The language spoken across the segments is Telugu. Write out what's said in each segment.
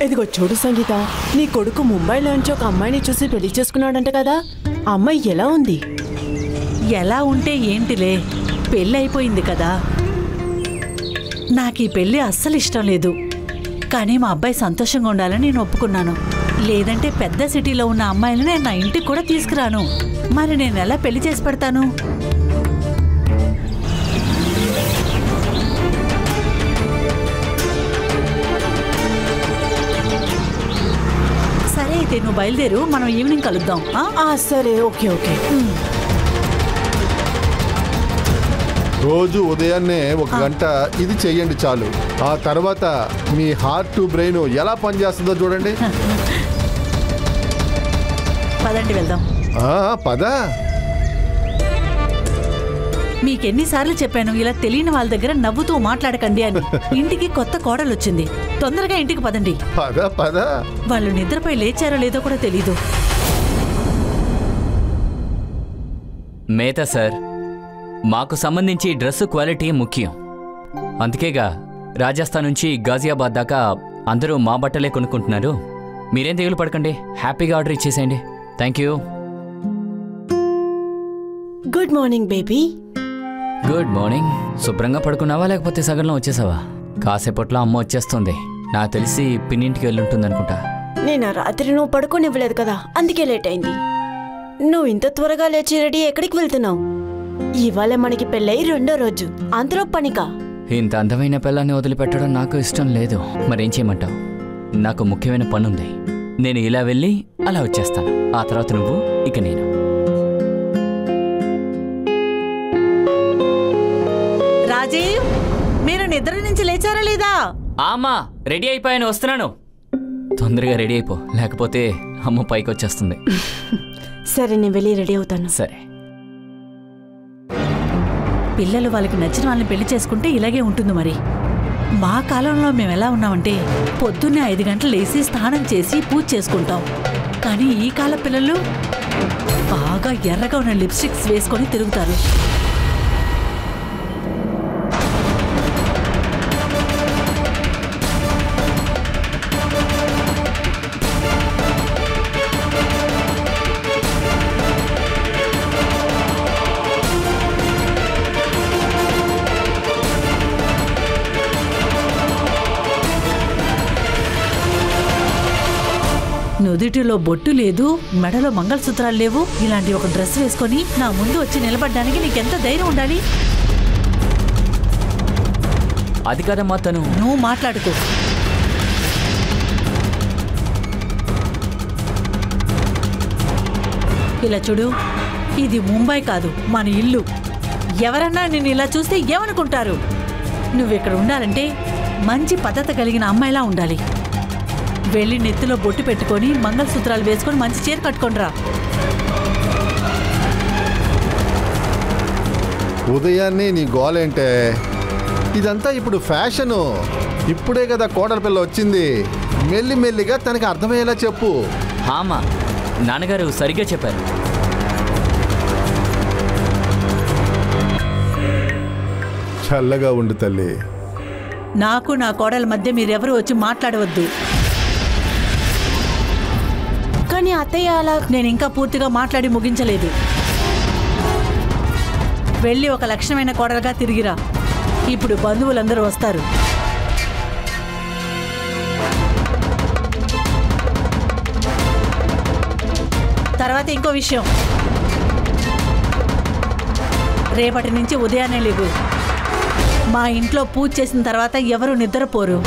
ఇదిగో చూడు సంగీత నీ కొడుకు ముంబైలోంచి ఒక అమ్మాయిని చూసి పెళ్లి చేసుకున్నాడంట కదా ఆ అమ్మాయి ఎలా ఉంది ఎలా ఉంటే ఏంటిలే పెళ్ళి అయిపోయింది కదా నాకు ఈ పెళ్ళి అస్సలు ఇష్టం లేదు కానీ మా అబ్బాయి సంతోషంగా ఉండాలని నేను ఒప్పుకున్నాను లేదంటే పెద్ద సిటీలో ఉన్న అమ్మాయిలను నేను నా ఇంటికి కూడా తీసుకురాను మరి నేను ఎలా పెళ్లి చేసి పెడతాను సరే అయితే నువ్వు బయలుదేరు మనం ఈవినింగ్ కలుద్దాం ఆ? ఆ సరే ఓకే ఓకే రోజు ఉదయాన్నే ఒక గంట ఇది చెయ్యండి చాలు ఆ తర్వాత మీ హార్ట్ బ్రెయిన్ ఎలా పనిచేస్తుందో చూడండి పదండి వెళ్దాం ఆ, పద మీకెన్నిసార్లు చెప్పాను ఇలా తెలియని వాళ్ళ దగ్గర నవ్వుతూ మాట్లాడకండి అని ఇంటికి కొత్త కోడలు వచ్చింది తొందరగా ఇంటికి పదండి పద పద వాళ్ళు నిద్రపై లేచారో లేదో కూడా తెలీదు మేతా సార్ మాకు సంబంధించి డ్రెస్ క్వాలిటీ ముఖ్యం అందుకేగా రాజస్థాన్ నుంచి గాజియాబాద్ దాకా అందరూ మా బట్టలే కొనుక్కుంటున్నారు మీరేం దిగులు పడకండి హ్యాపీగా ఆర్డర్ ఇచ్చేసేయండి thank you good morning baby good morning శుభ్రంగా పడుకున్నావా లేకపోతే సగంలో వచ్చేసావా కాసేపట్లో అమ్మ వచ్చేస్తుంది నాకు తెలిసి పిన్నింటికి వెళ్ళి ఉంటుంది అనుకుంటా నేను ఆ రాత్రి నువ్వు పడుకోనివ్వలేదు కదా అందుకే లేట్ అయింది నువ్వు ఇంత త్వరగా లేచి రెడీ ఎక్కడికి వెళ్తున్నావు ఇవాళ మనకి పెళ్ళయి రెండో రోజు అంతలో పనికా ఇంత అందమైన పిల్లాన్ని వదిలిపెట్టడం నాకు ఇష్టం లేదు మరేం చేయమంటావు నాకు ముఖ్యమైన పనుంది నేను ఇలా వెళ్ళి అలా వచ్చేస్తాను ఆ తర్వాత నువ్వు ఇక నేను రాజీవ్ మీరు నిద్ర నుంచి లేచారా లేదా ఆమా రెడీ అయిపోయాను వస్తున్నాను తొందరగా రెడీ అయిపో లేకపోతే అమ్మ పైకి వచ్చేస్తుంది సరే నేను వెళ్ళి రెడీ అవుతాను సరే పిల్లలు వాళ్ళకి నచ్చిన వాళ్ళని పెళ్లి చేసుకుంటే ఇలాగే ఉంటుంది మరి మా కాలంలో మేము ఎలా ఉన్నామంటే పొద్దున్నే ఐదు గంటలు లేచి స్నానం చేసి పూజ చేసుకుంటాం కానీ ఈ కాల పిల్లలు బాగా ఎర్రగా ఉన్న లిప్స్టిక్స్ వేసుకొని తిరుగుతారు నుదుటిలో బొట్టు లేదు మెడలో మంగళసూత్రాలు లేవు ఇలాంటి ఒక డ్రెస్ వేసుకొని నా ముందు వచ్చి నిలబడడానికి నీకెంత ధైర్యం ఉండాలి అది కదమ్మా తను నువ్వు మాట్లాడుకో ఇలా చూడు ఇది ముంబై కాదు మన ఇల్లు ఎవరన్నా నిన్ను ఇలా చూస్తే ఏమనుకుంటారు నువ్వు ఇక్కడ ఉండాలంటే మంచి పద్ధతి కలిగిన అమ్మాయిలా ఉండాలి వెళ్ళి నెత్తిలో బొట్టు పెట్టుకొని మంగళసూత్రాలు వేసుకొని మంచి చీర కట్టుకొని రా ఉదయాన్నే నీ గోలేంటే ఇదంతా ఇప్పుడు ఫ్యాషను ఇప్పుడే కదా కోడల పిల్ల వచ్చింది మెల్లి మెల్లిగా తనకి అర్థమయ్యేలా చెప్పు ఆమా నాన్నగారు సరిగ్గా చెప్పారు చల్లగా ఉండు తల్లి నాకు నా కోడల మధ్య మీరెవరూ వచ్చి మాట్లాడవద్దు కానీ అత్తయ్య అలా నేను ఇంకా పూర్తిగా మాట్లాడి ముగించలేదు వెళ్ళి ఒక లక్షణమైన కోడలుగా తిరిగిరా ఇప్పుడు బంధువులందరూ వస్తారు తర్వాత ఇంకో విషయం రేపటి నుంచి ఉదయాన్నే లేవు మా ఇంట్లో పూజ చేసిన తర్వాత ఎవరు నిద్రపోరు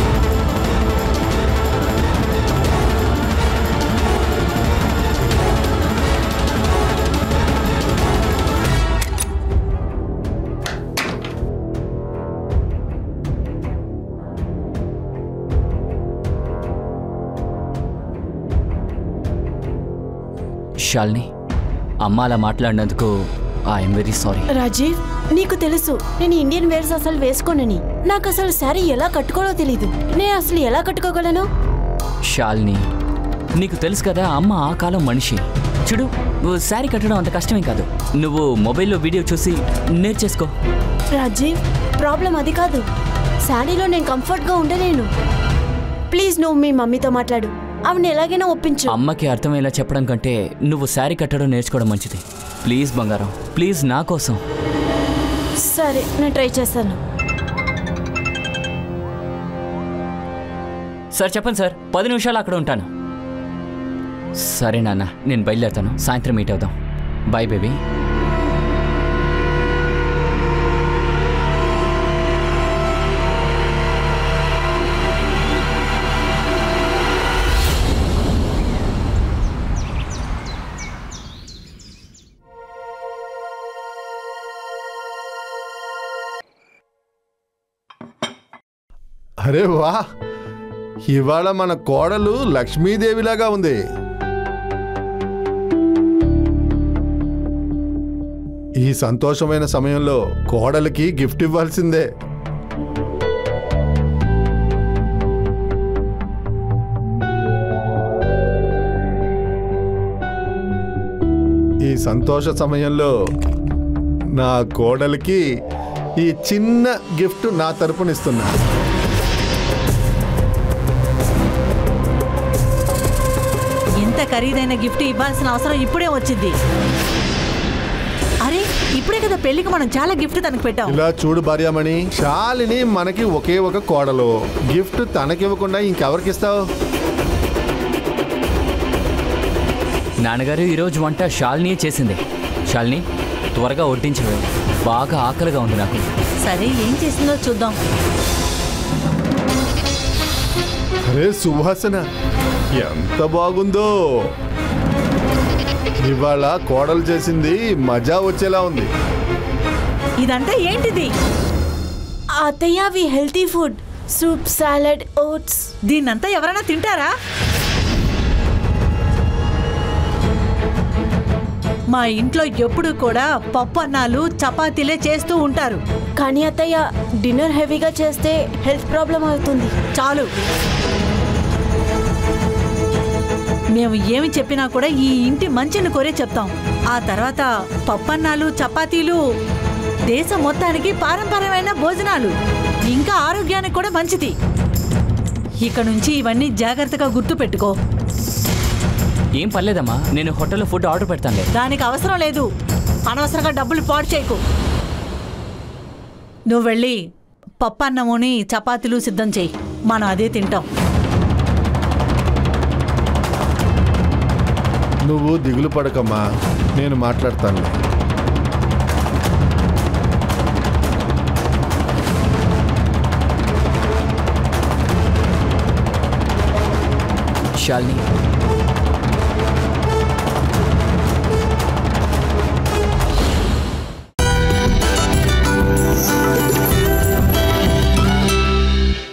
షాల్ని అమ్మ అలా మాట్లాడినందుకు ఐఎమ్ వెరీ సారీ రాజీవ్ నీకు తెలుసు నేను ఇండియన్ వేర్స్ అసలు వేసుకోనని నాకు అసలు శారీ ఎలా కట్టుకోవాలో తెలీదు నేను అసలు ఎలా కట్టుకోగలను షాల్ని నీకు తెలుసు కదా అమ్మ ఆ కాలం మనిషి చూడు నువ్వు శారీ కట్టడం అంత కష్టమేం కాదు నువ్వు మొబైల్లో వీడియో చూసి నేర్చేసుకో రాజీవ్ ప్రాబ్లం అది కాదు శారీలో నేను కంఫర్ట్గా ఉండలేను ప్లీజ్ నువ్వు మీ మమ్మీతో మాట్లాడు ఆవిడని ఎలాగైనా ఒప్పించు అమ్మకి అర్థమయ్యేలా చెప్పడం కంటే నువ్వు శారీ కట్టడం నేర్చుకోవడం మంచిది ప్లీజ్ బంగారం ప్లీజ్ నా కోసం సరే నేను ట్రై చేస్తాను సార్ చెప్పండి సార్ పది నిమిషాలు అక్కడ ఉంటాను సరే నాన్న నేను బయలుదేరుతాను సాయంత్రం మీట్ అవుదాం బాయ్ బేబీ అరే వా ఇవాళ మన కోడలు లక్ష్మీదేవిలాగా ఉంది ఈ సంతోషమైన సమయంలో కోడలికి గిఫ్ట్ ఇవ్వాల్సిందే ఈ సంతోష సమయంలో నా కోడలికి ఈ చిన్న గిఫ్ట్ నా తరపునిస్తున్నా ఇంత ఖరీదైన గిఫ్ట్ ఇవ్వాల్సిన అవసరం ఇప్పుడే వచ్చింది అరే ఇప్పుడే కదా పెళ్లికి మనం చాలా గిఫ్ట్ తనకు పెట్టాం ఇలా చూడు భార్యామణి శాలిని మనకి ఒకే ఒక కోడలు గిఫ్ట్ తనకివ్వకుండా ఇంకెవరికి ఇస్తావు నాన్నగారు ఈరోజు వంట షాల్నీయే చేసింది షాల్ని త్వరగా వడ్డించవే బాగా ఆకలిగా ఉంది నాకు సరే ఏం చేసిందో చూద్దాం అరే సువాసన ఎంత బాగుందో ఇవాళ కోడలు చేసింది మజా వచ్చేలా ఉంది ఇదంతా ఏంటిది అత్తయ్య అవి healthy food soup salad oats దీన్నంతా ఎవరైనా తింటారా మా ఇంట్లో ఎప్పుడు కూడా పప్పు అన్నాలు చపాతీలే చేస్తూ ఉంటారు కానీ అత్తయ్య డిన్నర్ హెవీగా చేస్తే హెల్త్ ప్రాబ్లం అవుతుంది చాలు మేము ఏమి చెప్పినా కూడా ఈ ఇంటి మంచిని కోరే చెప్తాం ఆ తర్వాత పప్పన్నాలు చపాతీలు దేశం మొత్తానికి పారంపర్యమైన భోజనాలు ఇంకా ఆరోగ్యానికి కూడా మంచిది ఇక నుంచి ఇవన్నీ జాగ్రత్తగా గుర్తు పెట్టుకో ఏం పర్లేదమ్మా నేను హోటల్లో ఫుడ్ ఆర్డర్ పెడతానులే దానికి అవసరం లేదు అనవసరంగా డబ్బులు పాడు చేయకు నువ్వు వెళ్ళి పప్పన్నముని చపాతీలు సిద్ధం చేయి మనం అదే తింటాం నువ్వు దిగులు పడకమ్మా నేను మాట్లాడతాను షాల్ని